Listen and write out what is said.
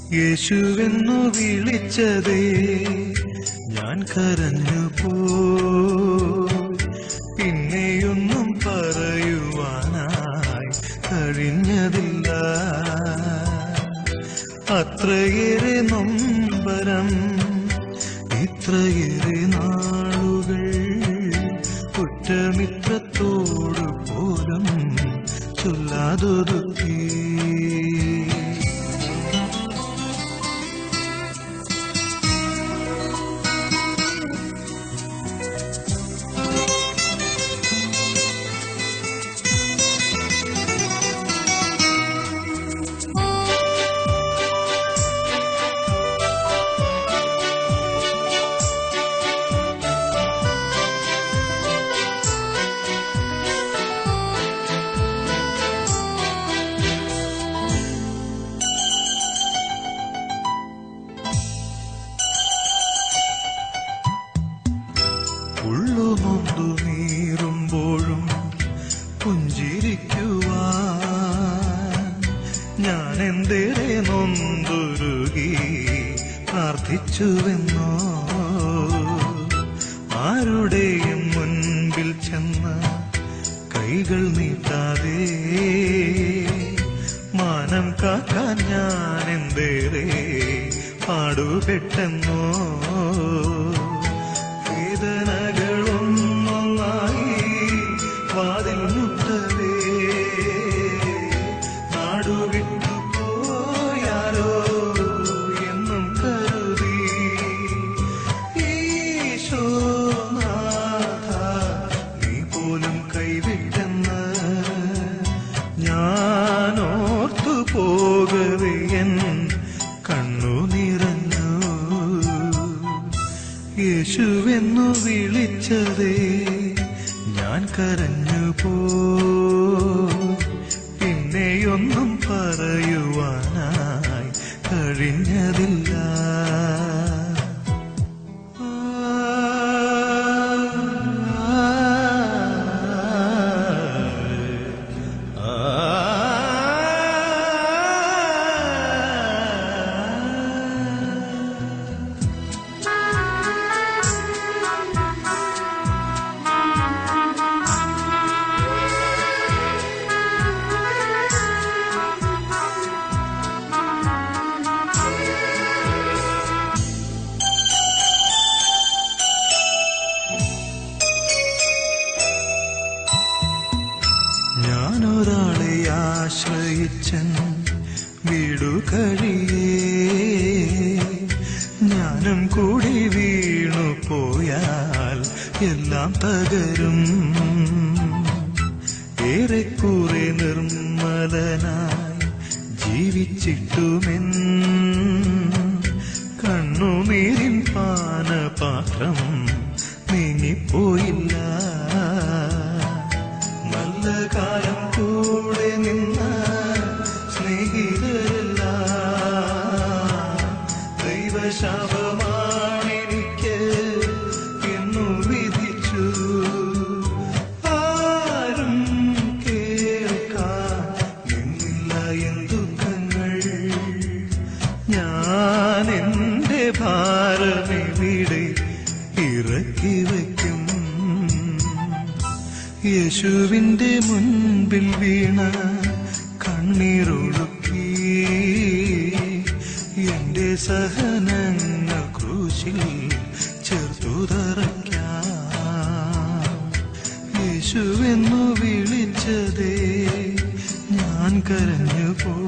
യേശുവെന്നു വിളിച്ചതേ ഞാൻ കരഞ്ഞു പോ പിന്നെയൊന്നും പറയുവാനായി കഴിഞ്ഞതില്ല അത്രയേറെ നൊമ്പരം ഇത്രയേറെ നാളുകൾ കുറ്റമിത്രത്തോടു പോലും ചൊല്ലാതൊതുക്കി ഉള്ളുനൊന്തു നീറുമ്പോഴും പുഞ്ചിരിക്കുവാൻ ഞാൻ എന്തേറെ നൊന്തുരുകി പ്രാർത്ഥിച്ചുവെന്നോ ആരുടെയും മുൻപിൽ ചെന്ന് കൈകൾ നീട്ടാതെ മാനം കാക്കാൻ ഞാൻ എന്തേറെ പാടുപെട്ടെന്നോ വേദനകളൊന്നൊന്നായി വാതിൽ മുട്ടവേ നാടുവിട്ടു പോയാലോ എന്നും കരുതി ഈശോനാഥ നീ പോലും കൈവിട്ടെന്ന് ഞാൻ ഓർത്തു പോകവേ എൻ കണ്ണു നിറഞ്ഞു യേശുവെന്നു വിളിച്ചതേ ഞാൻ കരഞ്ഞു പോ പിന്നെയൊന്നും പറയുവാനായി കഴിഞ്ഞതില്ല ഞാനൊരാളെ ആശ്രയിച്ചൻ വീടു കഴിയേ ഞാനും കൂടി വീണു പോയാൽ എല്ലാം തകരും ഏറെക്കുറെ നിർമ്മലനായി ജീവിച്ചിട്ടുമെൻ കണ്ണുനീരിൻ പാനപാത്രം നീങ്ങിപ്പോയില്ല നല്ല കാലം കൂടെ നിന്ന സ്നേഹിതരല്ല ദൈവശാപമാണെനിക്ക് എന്നു വിധിച്ചു ആരും കേൾക്കാൻ എന്നില്ല എൻ ദുഃഖങ്ങൾ ഞാൻ എന്റെ ഭാരമെവിടെ ഇറക്കി വയ്ക്കും യേശുവിന്റെ മുൻപിൽ വീണ കണ്ണീരൊഴുക്കി എന്റെ സഹനങ്ങൾ ക്രൂശിൽ ചേർത്തു തറയ്ക്കാം യേശുവെന്നു വിളിച്ചതേ ഞാൻ കരഞ്ഞു പോ